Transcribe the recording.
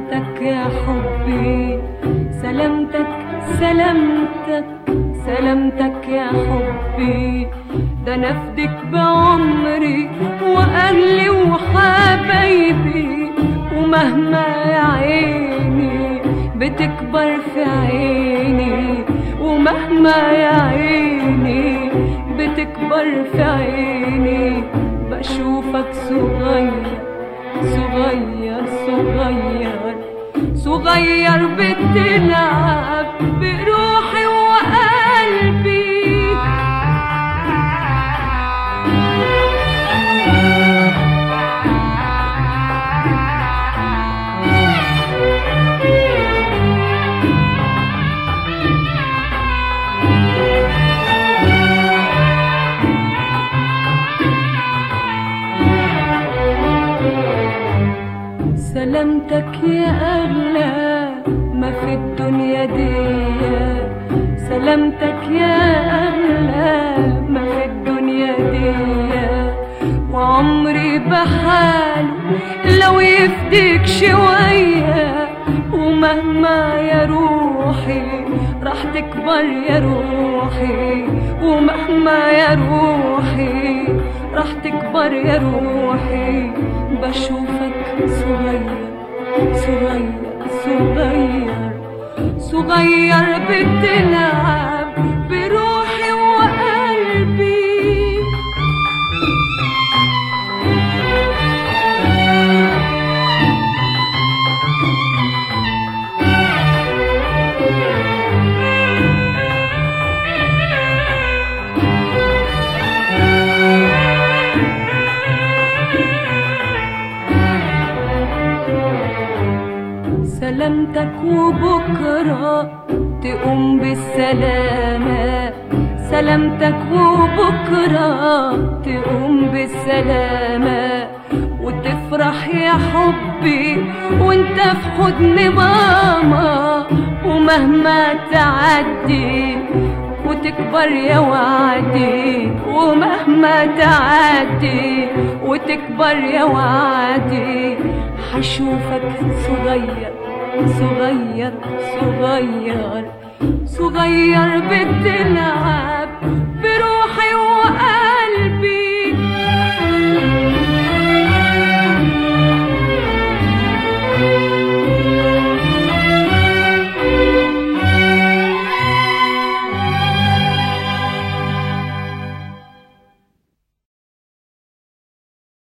سلامتك يا حبي سلامتك سلامتك سلامتك يا حبي ده نفدك بعمري واهلي وحبايبي ومهما يا عيني بتكبر في عيني ومهما يا عيني بتكبر في عيني بشوفك صغير صغير صغير صغير بتلعب بروحي وقلبي سلامتك يا أغلى ما في الدنيا دي سلامتك يا أغلى ما في الدنيا دي وعمري بحاله لو يفديك شوية ومهما يا روحي راح تكبر يا روحي ومهما يا روحي راح تكبر يا روحي بشوفك صغير صغير صغير صغير بتلعب بروحي وقلبي سلامتك وبكرة تقوم بالسلامة سلامتك وبكرة تقوم بالسلامة وتفرح يا حبي وانت في حضن ماما ومهما تعدي وتكبر يا وعدي ومهما تعدي وتكبر يا وعدي حشوفك صغير صغير صغير صغير بتلعب